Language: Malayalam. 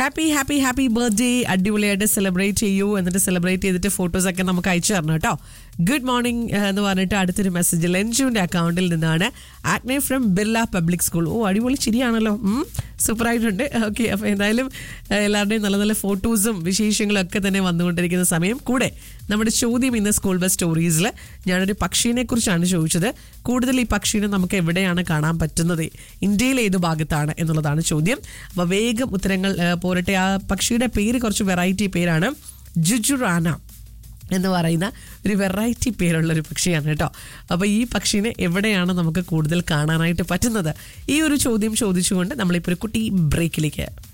ഹാപ്പി ഹാപ്പി ഹാപ്പി ബർത്ത്ഡേ അടിപൊളിയായിട്ട് സെലിബ്രേറ്റ് ചെയ്യൂ എന്നിട്ട് സെലിബ്രേറ്റ് ചെയ്തിട്ട് ഫോട്ടോസ് ഒക്കെ നമുക്ക് അയച്ചു തരണം കേട്ടോ ഗുഡ് മോർണിംഗ് എന്ന് പറഞ്ഞിട്ട് അടുത്തൊരു മെസ്സേജ് ലെൻജുവിന്റെ അക്കൗണ്ടിൽ നിന്നാണ് ആക്നെ ഫ്രം ബിർല പബ്ലിക് സ്കൂൾ ഓ അടിപൊളി ശരിയാണല്ലോ സൂപ്പർ ആയിട്ടുണ്ട് ഓക്കെ അപ്പോൾ എന്തായാലും ഏഹ്, എല്ലാവരുടെയും നല്ല നല്ല ഫോട്ടോസും വിശേഷങ്ങളും ഒക്കെ തന്നെ വന്നുകൊണ്ടിരിക്കുന്ന സമയം കൂടെ നമ്മുടെ ചോദ്യം ഇന്ന് സ്കൂൾ ബസ് സ്റ്റോറീസിൽ ഞാനൊരു പക്ഷീനെ കുറിച്ചാണ് ചോദിച്ചത് കൂടുതൽ ഈ പക്ഷീനെ നമുക്ക് എവിടെയാണ് കാണാൻ പറ്റുന്നത് ഇന്ത്യയിലെ ഏത് ഭാഗത്താണ് എന്നുള്ളതാണ് ചോദ്യം അപ്പോൾ വേഗം ഉത്തരങ്ങൾ ഏഹ്, പോരട്ടെ ആ പക്ഷിയുടെ പേര് കുറച്ച് വെറൈറ്റി പേരാണ് ജുജുറാന എന്ന് പറയുന്ന ഒരു വെറൈറ്റി പേരുള്ള ഒരു പക്ഷിയാണ് കേട്ടോ അപ്പോൾ ഈ പക്ഷീനെ എവിടെയാണ് നമുക്ക് കൂടുതൽ കാണാനായിട്ട് പറ്റുന്നത് ഈ ഒരു ചോദ്യം ചോദിച്ചുകൊണ്ട് നമ്മളിപ്പോൾ ഒരു കുട്ടി ബ്രേക്കിലേക്ക്